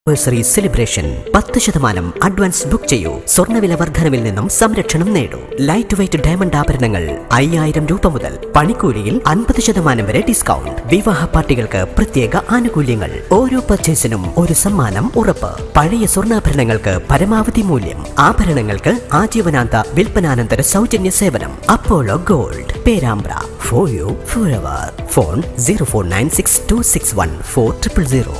Anniversary celebration പത്ത് ശതമാനം advance book ചെയ്യൂ സ്വർണ്ണവില വർധനവിൽ നിന്നും സംരക്ഷണം നേടൂ ലൈറ്റ് വെയ്റ്റ് ഡയമണ്ട് ആഭരണങ്ങൾ അയ്യായിരം രൂപ മുതൽ പണിക്കൂലിയിൽ അൻപത് ശതമാനം വരെ ഡിസ്കൗണ്ട് വിവാഹ പാർട്ടികൾക്ക് പ്രത്യേക ആനുകൂല്യങ്ങൾ ഓരോ പർച്ചേസിനും ഒരു സമ്മാനം ഉറപ്പ് പഴയ സ്വർണ്ണാഭരണങ്ങൾക്ക് പരമാവധി മൂല്യം ആഭരണങ്ങൾക്ക് ആജീവനാന്ത വിൽപ്പനാനന്തര സൗജന്യ സേവനം Apollo Gold Perambra for you forever phone zero four nine six two six one four triple zero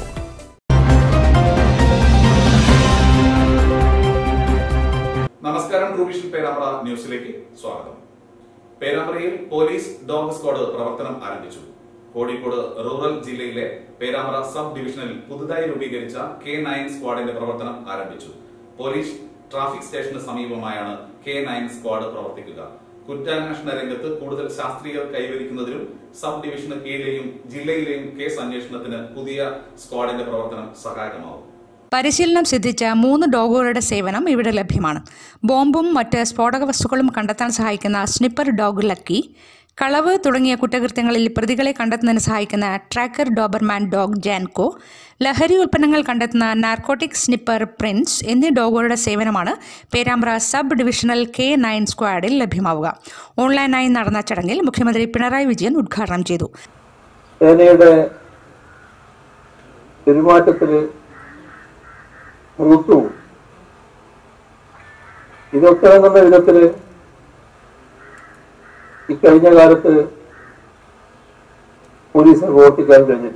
നമസ്കാരം ട്രൂവിഷൻ പേരാമ്പ്ര ന്യൂസിലേക്ക് സ്വാഗതം പേരാമ്പ്രയിൽ പോലീസ് ഡോഗ് സ്ക്വാഡ് പ്രവർത്തനം ആരംഭിച്ചു കോഴിക്കോട് റൂറൽ ജില്ലയിലെ പേരാമ്പ്ര സബ് ഡിവിഷനിൽ പുതുതായി രൂപീകരിച്ച കെ നയൻ സ്ക്വാഡിന്റെ പ്രവർത്തനം ആരംഭിച്ചു പോലീസ് ട്രാഫിക് സ്റ്റേഷന് സമീപമായാണ് കെ നയൻ സ്ക്വാഡ് പ്രവർത്തിക്കുക കുറ്റാന്വേഷണ രംഗത്ത് കൂടുതൽ ശാസ്ത്രീയത കൈവരിക്കുന്നതിനും സബ് ഡിവിഷന് കീഴിലെയും ജില്ലയിലെയും കേസ് അന്വേഷണത്തിന് പുതിയ സ്ക്വാഡിന്റെ പ്രവർത്തനം സഹായകമാവും പരിശീലനം സിദ്ധിച്ച മൂന്ന് ഡോഗുകളുടെ സേവനം ഇവിടെ ലഭ്യമാണ് ബോംബും മറ്റ് സ്ഫോടക വസ്തുക്കളും കണ്ടെത്താൻ സഹായിക്കുന്ന സ്നിപ്പർ ഡോഗ് ലക്കി കളവ് തുടങ്ങിയ കുറ്റകൃത്യങ്ങളിൽ പ്രതികളെ കണ്ടെത്തുന്നതിന് സഹായിക്കുന്ന ട്രാക്കർ ഡോബർമാൻ ഡോഗ് ജാൻകോ ലഹരി ഉൽപ്പന്നങ്ങൾ കണ്ടെത്തുന്ന നാർക്കോട്ടിക് സ്നിപ്പർ പ്രിൻസ് എന്നീ ഡോഗുകളുടെ സേവനമാണ് Perambra sub divisional K nine സ്ക്വാഡിൽ ലഭ്യമാവുക ഓൺലൈനായി നടന്ന ചടങ്ങിൽ മുഖ്യമന്ത്രി പിണറായി വിജയൻ ഉദ്ഘാടനം ചെയ്തു സേനയുടെ പെരുമാറ്റത്തിൽ മൃദുവും ഇതൊത്തിറങ്ങുന്ന വിധത്തില് ഇക്കഴിഞ്ഞ കാലത്ത് പോലീസിന് പ്രവർത്തിക്കാൻ കഴിഞ്ഞു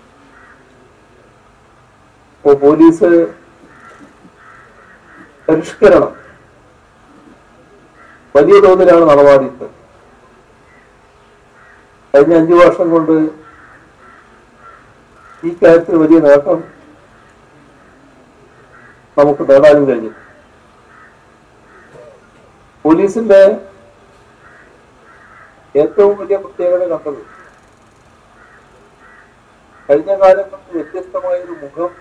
അപ്പോ പോലീസ് പരിഷ്കരണം വലിയ തോതിലാണ് നടപാടിയത് കഴിഞ്ഞ അഞ്ചു വർഷം കൊണ്ട് ഈ കാര്യത്തിൽ വലിയ നേട്ടം നമുക്ക് നേടാനും കഴിഞ്ഞു പോലീസിന്റെ ഏറ്റവും വലിയ പ്രത്യേകത കണ്ടത് കഴിഞ്ഞ കാലം കൊണ്ട് വ്യത്യസ്തമായ ഒരു മുഖം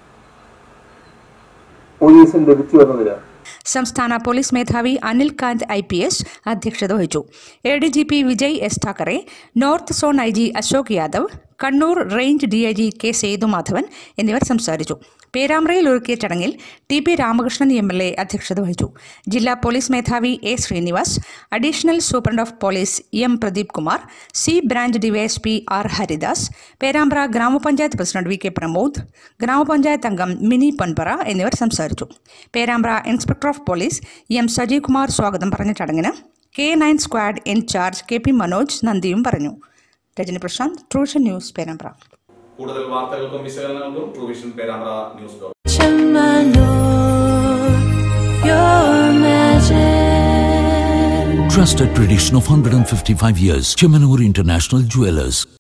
പോലീസിന് ലഭിച്ചു എന്നതിലാണ് സംസ്ഥാന പോലീസ് മേധാവി Anil Kant I P S അധ്യക്ഷത വഹിച്ചു A D G P Vijay S Thackeray north zone I G Ashok Yadav Kannur range D I G K Sethumadhavan എന്നിവർ സംസാരിച്ചു പേരാമ്പ്രയിൽ ഒരുക്കിയ ചടങ്ങിൽ T P Ramakrishnan M L A അധ്യക്ഷത വഹിച്ചു ജില്ലാ പോലീസ് മേധാവി A Srinivas additional superintendent of police M Pradeep Kumar C branch DySP R Haridas Perambra ഗ്രാമപഞ്ചായത്ത് പ്രസിഡന്റ് വി കെ പ്രമോദ് ഗ്രാമപഞ്ചായത്ത് അംഗം മിനി പൊൻപറ എന്നിവർ സംസാരിച്ചു Perambra inspector of police M Sajeev Kumar സ്വാഗതം പറഞ്ഞ ചടങ്ങിന് K nine squad incharge K P Manoj നന്ദിയും പറഞ്ഞു രജനി പ്രശാന്ത് ട്രൂഷൻ ന്യൂസ് പേരാമ്പ്ര കൂടുതൽ വാർത്തകൾക്കും വിശകലനങ്ങൾക്കും Truevision Perambra news dot Chamanur, your magic. Trusted tradition of 155 years. Chemanur International Jewelers.